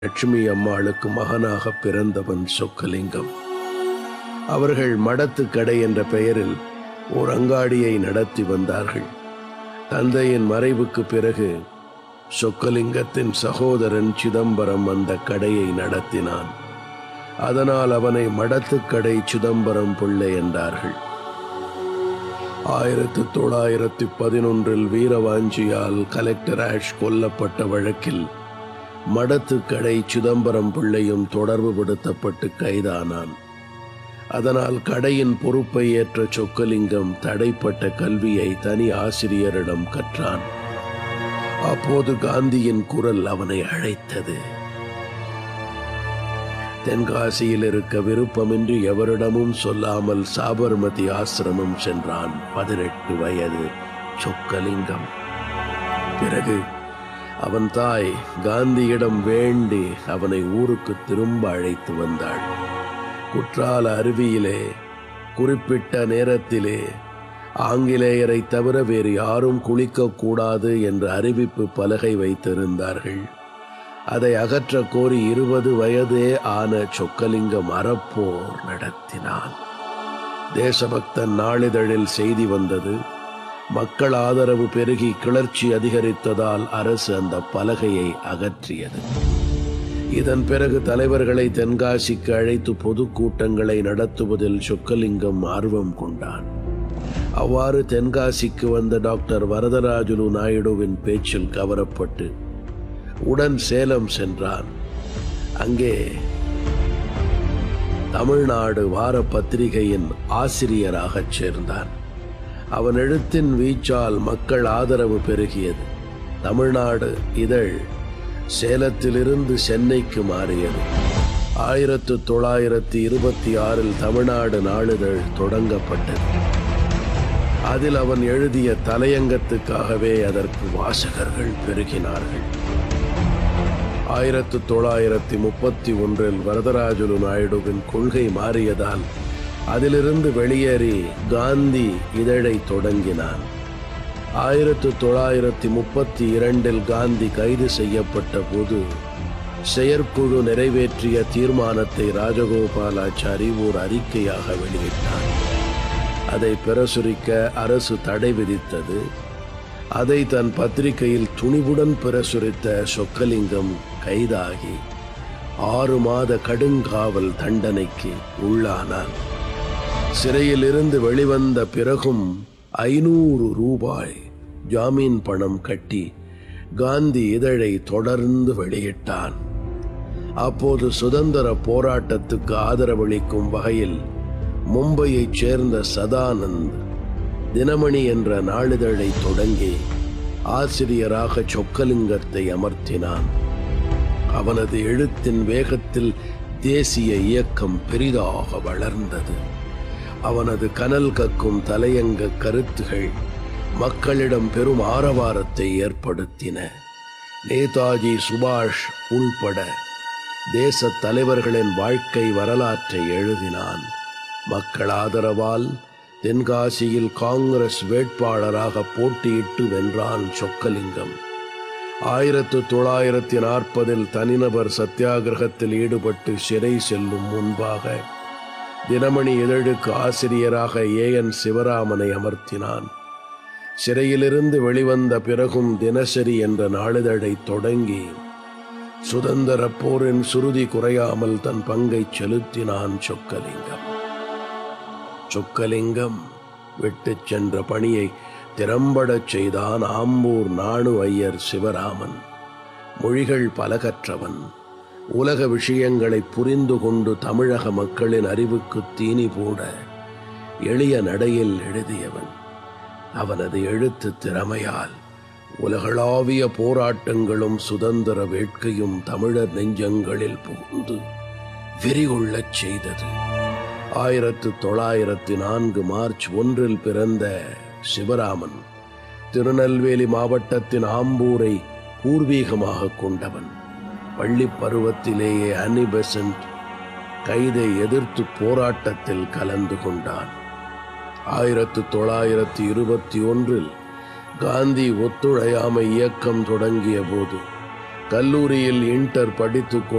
லட்சுமி அம்மாளுக்கு மகனாக பிறந்தவன் சொக்கலிங்கம் அவர்கள் மடத்து கடை என்ற பெயரில் ஓர் அங்காடியை நடத்தி வந்தார்கள் தந்தையின் மறைவுக்கு பிறகு சொக்கலிங்கத்தின் சகோதரன் சிதம்பரம் அந்த கடையை நடத்தினான் அதனால் அவனை மடத்துக்கடை சிதம்பரம் பிள்ளை என்றார்கள் ஆயிரத்து தொள்ளாயிரத்தி பதினொன்றில் வீரவாஞ்சியால் கலெக்டர் ஆஷ் கொல்லப்பட்ட வழக்கில் மடத்துக்கடை சிதம்பரம் பிள்ளையும் தொடர்புபடுத்தப்பட்டு கைதானான் அதனால் கடையின் பொறுப்பை ஏற்ற சொக்கலிங்கம் தடைப்பட்ட கல்வியை தனி ஆசிரியரிடம் கற்றான் அப்போது காந்தியின் குரல் அவனை அழைத்தது தென்காசியில் இருக்க விருப்பமின்றி எவரிடமும் சொல்லாமல் சாபர்மதி ஆசிரமம் சென்றான் பதினெட்டு வயது சொக்கலிங்கம் பிறகு அவன் தாய் காந்தியிடம் வேண்டி அவனை ஊருக்கு திரும்ப அழைத்து வந்தாள் குற்றால அருவியிலே குறிப்பிட்ட நேரத்திலே ஆங்கிலேயரை தவிர வேறு யாரும் குளிக்கக்கூடாது என்ற அறிவிப்பு பலகை வைத்திருந்தார்கள் அதை அகற்ற கோரி இருபது வயதே ஆன சொக்கலிங்கம் அறப்போர் நடத்தினான் தேசபக்தன் நாளிதழில் செய்தி வந்தது மக்கள் ஆதரவு பெருகி கிளர்ச்சி அதிகரித்ததால் அரசு அந்த பலகையை அகற்றியது இதன் பிறகு தலைவர்களை தென்காசிக்கு அழைத்து பொதுக்கூட்டங்களை நடத்துவதில் சொக்கலிங்கம் ஆர்வம் கொண்டான் அவ்வாறு தென்காசிக்கு வந்த டாக்டர் வரதராஜுலு நாயுடுவின் பேச்சில் கவரப்பட்டு உடன் சேலம் சென்றான் அங்கே தமிழ்நாடு வார பத்திரிகையின் ஆசிரியராகச் சேர்ந்தான் அவன் எழுத்தின் வீச்சால் மக்கள் ஆதரவு பெருகியது தமிழ்நாடு இதழ் சேலத்திலிருந்து சென்னைக்கு மாறியது ஆயிரத்து தொள்ளாயிரத்தி இருபத்தி ஆறில் தமிழ்நாடு நாளிதழ் தொடங்கப்பட்டது அதில் அவன் எழுதிய தலையங்கத்துக்காகவே அதற்கு வாசகர்கள் பெருகினார்கள் ஆயிரத்து தொள்ளாயிரத்தி முப்பத்தி ஒன்றில் வரதராஜுலு நாயுடுவின் கொள்கை மாறியதால் அதிலிருந்து வெளியேறி காந்தி இதழை தொடங்கினான் ஆயிரத்து தொள்ளாயிரத்தி முப்பத்தி இரண்டில் காந்தி கைது செய்யப்பட்ட போது செயற்குழு நிறைவேற்றிய தீர்மானத்தை ராஜகோபாலாச்சாரி ஓர் அறிக்கையாக வெளியிட்டார் அதை பிரசுரிக்க அரசு தடை விதித்தது அதை தன் பத்திரிகையில் துணிவுடன் பிரசுரித்த சொக்கலிங்கம் கைதாகி ஆறு மாத கடுங்காவல் தண்டனைக்கு உள்ளானான் சிறையில் இருந்து வெளிவந்த பிறகும் ஐநூறு ரூபாய் ஜாமீன் பணம் கட்டி காந்தி இதழை தொடர்ந்து வெளியிட்டான் அப்போது சுதந்திர போராட்டத்துக்கு ஆதரவளிக்கும் வகையில் மும்பையைச் சேர்ந்த சதானந்த் தினமணி என்ற நாளிதழை தொடங்கி ஆசிரியராக சொக்கலிங்கத்தை அமர்த்தினான் அவனது எழுத்தின் வேகத்தில் தேசிய இயக்கம் பெரிதாக வளர்ந்தது அவனது கனல் கக்கும் தலையங்க கருத்துகள் மக்களிடம் பெரும் ஆரவாரத்தை ஏற்படுத்தின நேதாஜி சுபாஷ் உள்பட தேச தலைவர்களின் வாழ்க்கை வரலாற்றை எழுதினான் மக்கள் ஆதரவால் தென்காசியில் காங்கிரஸ் வேட்பாளராக போட்டியிட்டு வென்றான் சொக்கலிங்கம் ஆயிரத்து தொள்ளாயிரத்தி நாற்பதில் தனிநபர் சத்தியாகிரகத்தில் ஈடுபட்டு சிறை செல்லும் முன்பாக தினமணி இதழுக்கு ஆசிரியராக ஏ என் சிவராமனை அமர்த்தினான் சிறையிலிருந்து வெளிவந்த பிறகும் தினசரி என்ற நாளிதழை தொடங்கி சுதந்திர போரின் சுருதி குறையாமல் தன் பங்கை செலுத்தினான் சொக்கலிங்கம் சொக்கலிங்கம் விட்டுச் சென்ற பணியை திறம்படச் செய்தான் ஆம்பூர் நாணு ஐயர் சிவராமன் மொழிகள் பல கற்றவன் உலக விஷயங்களை புரிந்து கொண்டு தமிழக மக்களின் அறிவுக்கு தீனி போட எளிய நடையில் எழுதியவன் அவனது எழுத்து திறமையால் உலகளாவிய போராட்டங்களும் சுதந்திர வேட்கையும் தமிழர் நெஞ்சங்களில் புகுந்து வெறிகொள்ளச் செய்தது ஆயிரத்து தொள்ளாயிரத்தி நான்கு மார்ச் ஒன்றில் பிறந்த சிவராமன் திருநெல்வேலி மாவட்டத்தின் ஆம்பூரை பூர்வீகமாக கொண்டவன் பள்ளி பருவத்திலேயே அனி பெசன்ட் கைதை எதிர்த்து போராட்டத்தில் கலந்து கொண்டான் ஆயிரத்து தொள்ளாயிரத்தி இருபத்தி ஒன்றில் காந்தி ஒத்துழையாமை இயக்கம் தொடங்கிய போது கல்லூரியில் இன்டர் படித்துக்